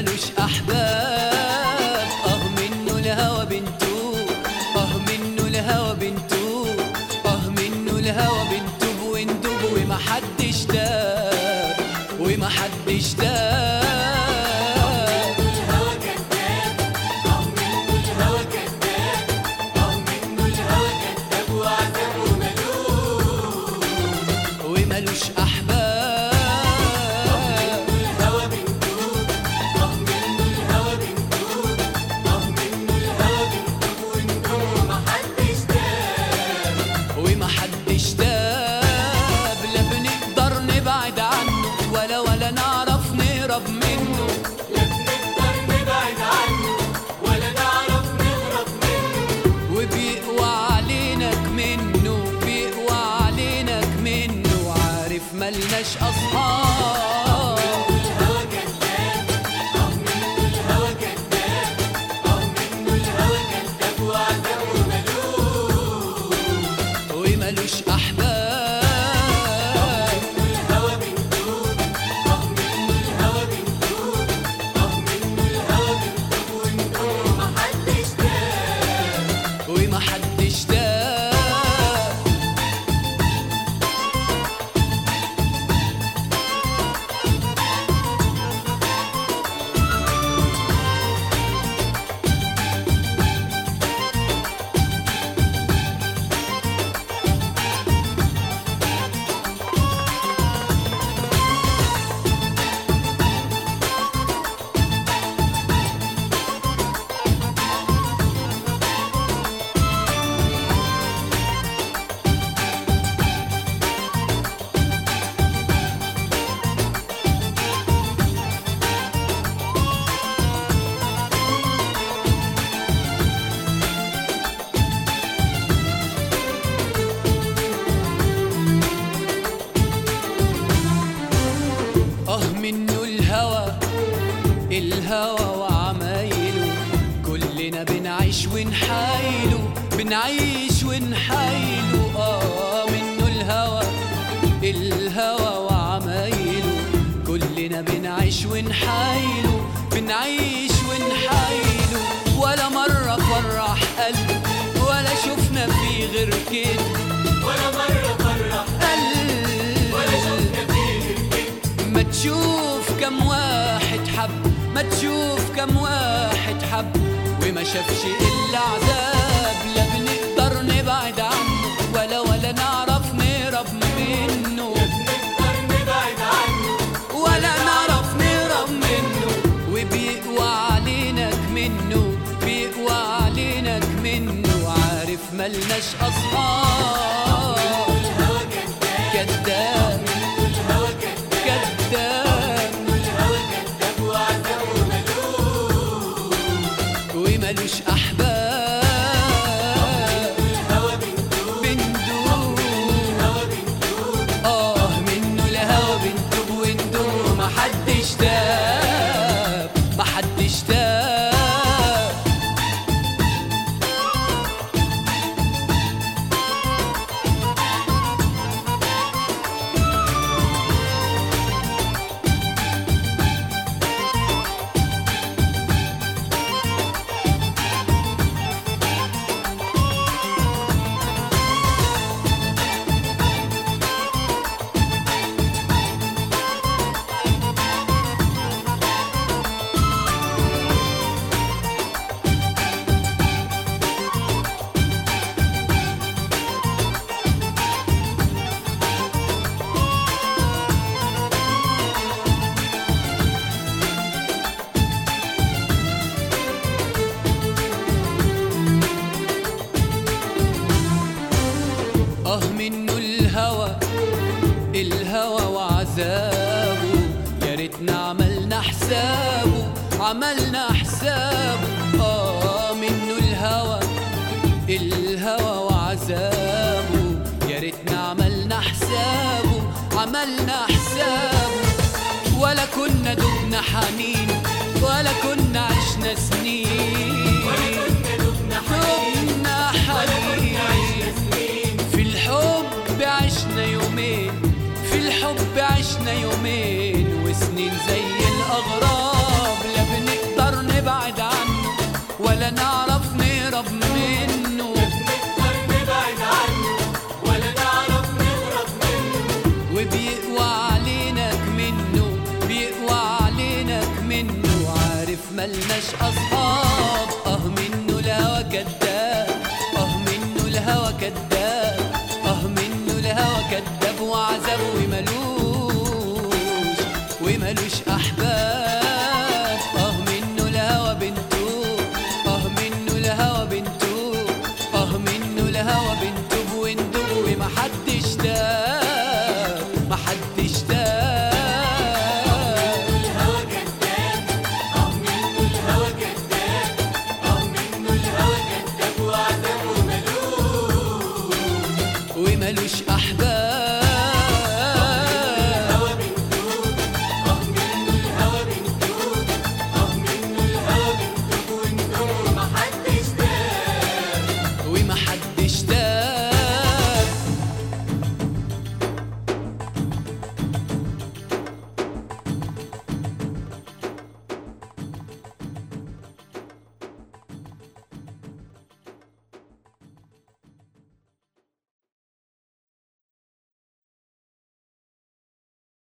وملوش احباب اه منه الهوى بنتوب اه منه الهوى بنتوب اه منه الهوى بنتوب وندوب ومحدش داب ومحدش داب الهوى كذاب اه منه الهوى كذاب اه منه الهوى كذاب وعذاب وملوم وملوش احباب الهوى بنتوب اه منه الهوى بنتوب اه منه الهوى بنتوب وندوب محدش داب ومحدش داب لا بنقدر نبعد عنه ولا ولا نعرف نهرب منه لا بنقدر نبعد عنه ولا نعرف نهرب منه وبيقوى علينك منه بيقوى علينك منه عارف ملناش اصحاب الهوى كذاب اه منه الهوى كذاب اه منه الهوى كذاب وعذاب وملوم وملوش احباب الهوى بنتوب اه منه الهوى بنتوب اه منه الهوى بنتوب وندوب محدش داب ومحدش داب اه منه الهوى الهوى وعمايله كلنا بنعيش ونحايله بنعيش ونحايله اه منه الهوى الهوى وعمايله كلنا بنعيش ونحايله بنعيش ونحايله ولا مرة فرح قلبي ولا شفنا فيه غير كده ولا مرة فرح قلبي ولا شفنا فيه غير كده ما تشوف كم واحد حب ما تشوف كم واحد حب وما شافش الا عذاب لا بنقدر نبعد عنه ولا ولا نعرف نهرب منه نقدر نبعد عنه ولا نعرف نهرب منه وبيقوى علينك منه بيقوى علينك منه عارف ملناش اصحاب الهوى كذاب كذاب الهوى كذاب كذاب الهوى كذاب وعذاب وملوم وملوش احباب الهوى بنتوب بندوب الهوى بنتوب اه منه الهوى بندوب وندوب محدش تاب محدش تاب اه منه الهوى الهوى وعذابه يا ريتنا عملنا حسابه عملنا حسابه اه منه الهوى الهوى وعذابه يا ريتنا عملنا حسابه عملنا حسابه ولا كنا دبنا حنين ولا كنا عشنا سنين كنا دبنا حنين دبنا حنين عشنا سنين في الحب عشنا يومين في الحب عشنا يومين وسنين زي الأغراب لا نعرف نهرب منه نقدر نبعد عنه ولا نعرف نهرب منه وبيقوى علينك منه بيقوى علينك منه عارف ملناش اصحاب اه منه الهوى كداب اه منه الهوى كداب اه منه الهوى كداب وعذاب وملوش وملوش احباب اه منه الهوى بنته اه منه الهوى بنته اه منه الهوى بنته وندوب ومحدش داب محدش داب الهوى كذاب اه منه الهوى كذاب اه منه الهوى كذاب وعذاب وملوش وملوش احباب